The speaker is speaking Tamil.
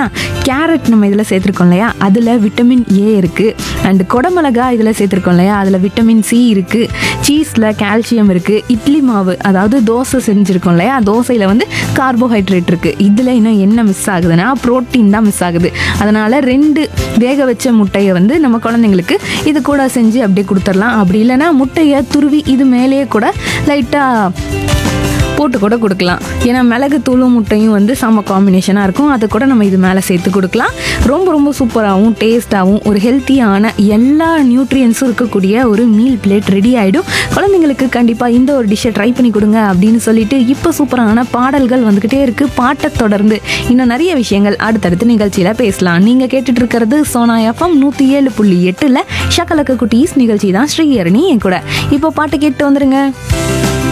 இல்லையா கேரட் நம்ம இதில் சேர்த்துருக்கோம் இல்லையா அதில் விட்டமின் ஏ இருக்குது அண்ட் குடமிளகா இதில் சேர்த்துருக்கோம் இல்லையா அதில் விட்டமின் சி இருக்குது சீஸில் கால்சியம் இருக்குது இட்லி மாவு அதாவது தோசை செஞ்சுருக்கோம் இல்லையா தோசையில் வந்து கார்போஹைட்ரேட் இருக்குது இதில் இன்னும் என்ன மிஸ் ஆகுதுன்னா புரோட்டீன் தான் மிஸ் ஆகுது அதனால் ரெண்டு வேக வச்ச முட்டையை வந்து நம்ம குழந்தைங்களுக்கு இது கூட செஞ்சு அப்படியே கொடுத்துடலாம் அப்படி இல்லைன்னா முட்டையை துருவி இது மேலேயே கூட லைட்டாக போட்டு கூட கொடுக்கலாம் ஏன்னா மிளகு தூளும் முட்டையும் வந்து செம்ம காம்பினேஷனாக இருக்கும் அதை கூட நம்ம இது மேலே சேர்த்து கொடுக்கலாம் ரொம்ப ரொம்ப சூப்பராகவும் டேஸ்ட்டாகவும் ஒரு ஹெல்த்தியான எல்லா நியூட்ரியன்ஸும் இருக்கக்கூடிய ஒரு மீல் பிளேட் ரெடி ஆகிடும் குழந்தைங்களுக்கு கண்டிப்பாக இந்த ஒரு டிஷ்ஷை ட்ரை பண்ணி கொடுங்க அப்படின்னு சொல்லிட்டு இப்போ சூப்பரான பாடல்கள் வந்துக்கிட்டே இருக்குது பாட்டை தொடர்ந்து இன்னும் நிறைய விஷயங்கள் அடுத்தடுத்து நிகழ்ச்சியில் பேசலாம் நீங்கள் கேட்டுட்டு இருக்கிறது சோனா எஃப்எம் நூற்றி ஏழு புள்ளி எட்டில் ஷக்கலக்க குட்டீஸ் நிகழ்ச்சி தான் ஸ்ரீஹரணி என் கூட இப்போ பாட்டு கேட்டு வந்துருங்க